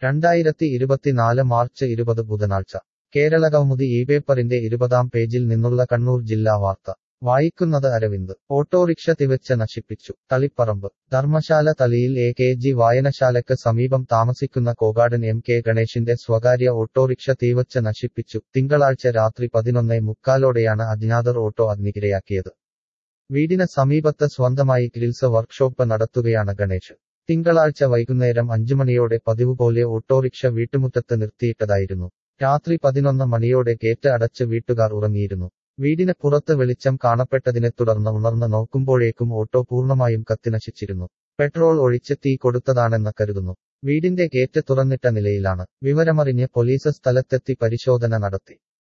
രണ്ടായിരത്തി ഇരുപത്തിനാല് മാർച്ച് ഇരുപത് ബുധനാഴ്ച കേരള കൗമുദി ഈ പേപ്പറിന്റെ ഇരുപതാം പേജിൽ നിന്നുള്ള കണ്ണൂർ ജില്ലാ വാർത്ത വായിക്കുന്നത് അരവിന്ദ് ഓട്ടോറിക്ഷ തിവച്ച നശിപ്പിച്ചു തളിപ്പറമ്പ് ധർമ്മശാല തളിയിൽ എ കെ ജി വായനശാലയ്ക്ക് സമീപം താമസിക്കുന്ന കോകാടൻ എം കെ ഗണേഷിന്റെ സ്വകാര്യ ഓട്ടോറിക്ഷ തീവച്ച നശിപ്പിച്ചു തിങ്കളാഴ്ച രാത്രി പതിനൊന്നേ മുക്കാലോടെയാണ് അജ്ഞാതർ ഓട്ടോ അഗ്നിക്കിരയാക്കിയത് വീടിന് സമീപത്ത് സ്വന്തമായി ഗ്രിൽസ് വർക്ക്ഷോപ്പ് നടത്തുകയാണ് ഗണേഷ് തിങ്കളാഴ്ച വൈകുന്നേരം അഞ്ചുമണിയോടെ പതിവുപോലെ ഓട്ടോറിക്ഷ വീട്ടുമുറ്റത്ത് നിർത്തിയിട്ടതായിരുന്നു രാത്രി പതിനൊന്ന് മണിയോടെ ഗേറ്റ് അടച്ച് വീട്ടുകാർ ഉറങ്ങിയിരുന്നു വീടിന് പുറത്ത് വെളിച്ചം കാണപ്പെട്ടതിനെ തുടർന്ന് ഉണർന്ന് നോക്കുമ്പോഴേക്കും ഓട്ടോ പൂർണ്ണമായും കത്തിനശിച്ചിരുന്നു പെട്രോൾ ഒഴിച്ച് തീ കൊടുത്തതാണെന്ന് കരുതുന്നു വീടിന്റെ ഗേറ്റ് തുറന്നിട്ട നിലയിലാണ് വിവരമറിഞ്ഞ് പോലീസ് സ്ഥലത്തെത്തി പരിശോധന നടത്തി